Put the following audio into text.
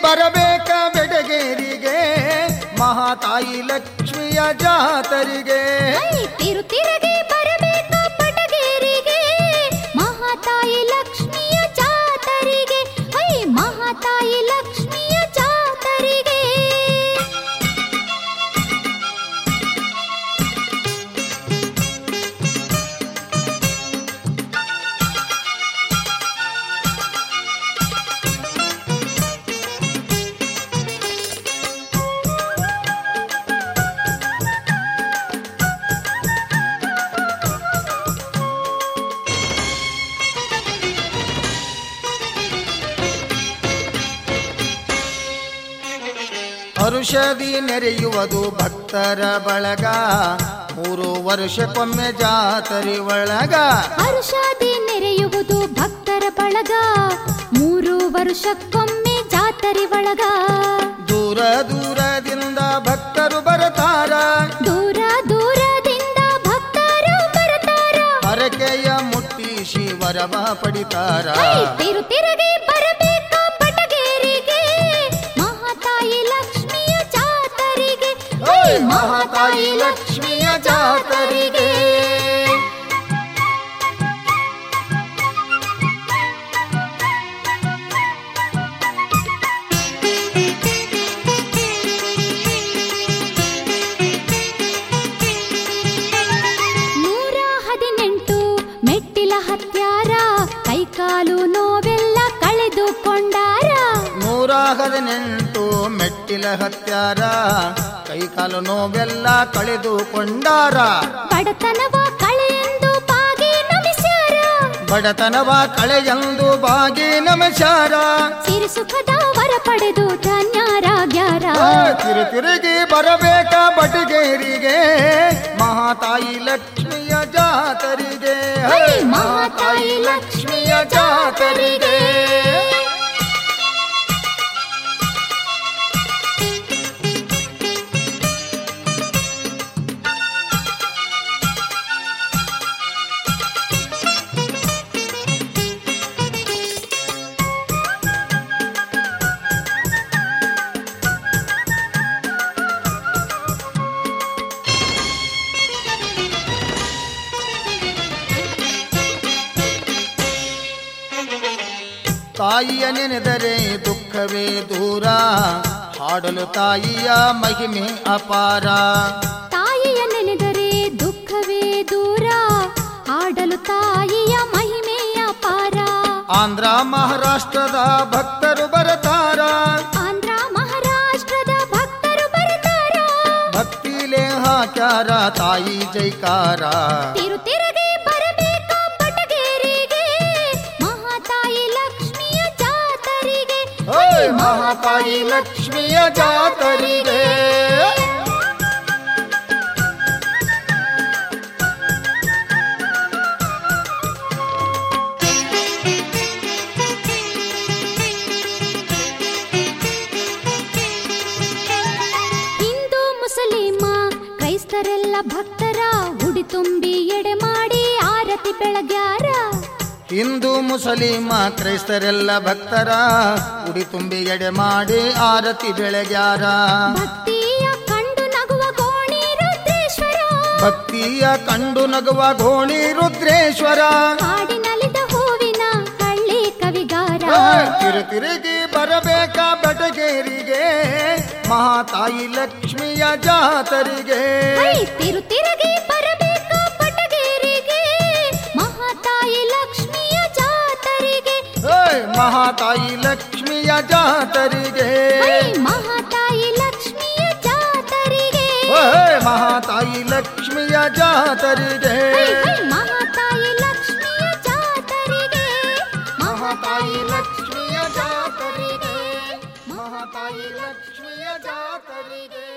ಬರಬೇಕ ಬೆಡಗೇರಿಗೆ ಮಹಾತಾಯಿ ಲಕ್ಷ್ಮಿಯ ಜಾತರಿಗೆ ಐ ತಿರು ತಿರುಗಿ ಬರಬೇಕ ಪಟಗೇರಿಗೆ ಮಹಾತಾಯಿ ಲಕ್ಷ್ಮಿಯ ಜಾತರಿಗೆ ಐ ಮಹಾತಾಯಿ ಲಕ್ಷ್ಮಿಯ ಜಾತರಿಗೆ ಔಷಧಿ ನೆರೆಯುವುದು ಭಕ್ತರ ಬಳಗ ಮೂರು ವರ್ಷಕ್ಕೊಮ್ಮೆ ಜಾತರಿ ಒಳಗ ಹರುಷಾದಿ ನೆರೆಯುವುದು ಭಕ್ತರ ಬಳಗ ಮೂರು ವರ್ಷಕ್ಕೊಮ್ಮೆ ಜಾತರಿ ಒಳಗ ದೂರ ದೂರದಿಂದ ಭಕ್ತರು ಬರತಾರ ದೂರ ದೂರದಿಂದ ಭಕ್ತರು ಬರ್ತಾರ ಹರಕೆಯ ಮುಟ್ಟಿ ಶಿವರವ ಪಡಿತಾರ ಐ ತಿರು ತಿರುಗಿ ಬರಬೇಕ ಪಟಗೇರಿಗೆ ಮಹಾತಾಯಿ ಲಕ್ಷ್ಮಿಯ ಜಾತರಿಗೆ ಓ ಮಹಾತಾಯಿ ಲಕ್ಷ್ಮಿಯ ಜಾತರಿಗೆ ನೂರ ಹದಿನೆಂಟು ಮೆಟ್ಟಿಲ ಹತ್ಯಾರ ಕೈಕಾಲು ನೋವೆಲ್ಲ ಕಳೆದುಕೊಂಡಾರ ನೂರ ಹದಿನೆಂಟು ಮೆಟ್ಟಿಲ ಹತ್ಯಾರ ಕೈಕಾಲು ನೋವೆಲ್ಲ ಕಳೆದುಕೊಂಡಾರ ಬಡತನವ ಕಳೆಯೆಂದು ಬಾಗಿ ನಮಿಸ್ಯಾರ ಬಡತನವ ಕಳೆಯಂದು ಬಾಗಿ ನಮಸ್ಕಾರ ಸಿರಿ ಸುಖದ ವರ ಪಡೆದು ಧನ್ಯರಾಗ್ಯಾರ ಓ, ತಿರು ತಿರುಗಿ ಬರಬೇಕ ಬಟಗೇರಿಗೆ ಮಹಾತಾಯಿ ಲಕ್ಷ್ಮಿಯ ಜಾತರಿಗೆ ಹೇ, ಹೇ, ಮಹಾತಾಯಿ ಲಕ್ಷ್ಮಿಯ ಜಾತರಿಗೆ ತಾಯಿಯ ನೆನೆದರೆ ದುಃಖವೇ ದೂರ ಹಾಡಲು ತಾಯಿಯ ಮಹಿಮೆ ಅಪಾರ ತಾಯಿಯ ನೆನೆದರೆ ದುಃಖವೇ ದೂರ ಆಡಲು ತಾಯಿಯ ಮಹಿಮೆಯ ಪಾರ ಆಂಧ್ರ ಮಹಾರಾಷ್ಟ್ರದ ಭಕ್ತರು ಬರತಾರ ಆಂಧ್ರ ಮಹಾರಾಷ್ಟ್ರದ ಭಕ್ತರು ಬರ್ತಾರ ಭಕ್ತಿಲೇ ಹಾಕ್ಯಾರ ತಾಯಿ ಜೈಕಾರ ತಿರು ತಿರುಗಿ ಬರಬೇಕ ಪಟಗೇರಿಗೆ ಮಹಾತಾಯಿ ಲಕ್ಷ್ಮಿಯ ಜಾತರಿಗೆ ಓಯ್ ಮಹಾತಾಯಿ ಲಕ್ಷ್ಮಿಯ ಜಾತರಿಗೆ ಹಿಂದೂ ಮುಸಲಿಮ ಕ್ರೈಸ್ತರೆಲ್ಲ ಭಕ್ತರ ಉಡಿ ತುಂಬಿ ಎಡೆ ಮಾಡಿ ಆರತಿ ಬೆಳಗ್ಯಾರ ಹಿಂದೂ ಮುಸಲಿಮ ಕ್ರೈಸ್ತರೆಲ್ಲ ಭಕ್ತರ ಉಡಿ ತುಂಬಿ ಎಡೆ ಮಾಡಿ ಆರತಿ ಬೆಳಗ್ಯಾರ ಭಕ್ತಿಯ ಕಂಡು ನಗುವ ಗೋಣಿ ರುದ್ರೇಶ್ವರ ಭಕ್ತಿಯ ಕಂಡು ನಗುವ ಗೋಣಿ ರುದ್ರೇಶ್ವರ ಹಾಡಿನಲಿದ ಹೂವಿನ ಹಳ್ಳಿ ಕವಿಗಾರ ಓಯ್ ತಿರು ತಿರುಗಿ ಬರಬೇಕ ಬೆಟಗೇರಿಗೆ ಮಹಾತಾಯಿ ಲಕ್ಷ್ಮಿಯ ಜಾತರಿಗೆ ಹೈ, ತಿರು ತಿರುಗಿ ಬರಬೇಕ ಪಟಗೇರಿಗೆ ಮಹಾತಾಯಿ ಲಕ್ಷ್ಮಿಯ ಜಾತರಿಗೆ ಓಯ್ ಮಹಾತಾಯಿ ಲಕ್ಷ್ಮಿಯ ಜಾತರಿಗೆ ಹೈ, ಮಹಾತಾಯಿ ಲಕ್ಷ್ಮಿಯ ಜಾತರಿಗೆ ಓಯ್ ಮಹಾತಾಯಿ ಲಕ್ಷ್ಮಿಯ ಜಾತರಿಗೆ ಹೈ, ಹೈ, ಮಹಾತಾಯಿ ಲಕ್ಷ್ಮಿಯ ಜಾತರಿಗೆ ಮಹಾತಾಯಿ ಲಕ್ಷ್ಮಿಯ ಜಾತರಿಗೆ ಮಹಾತಾಯಿ ಲಕ್ಷ್ಮಿಯ ಜಾತರಿಗೆ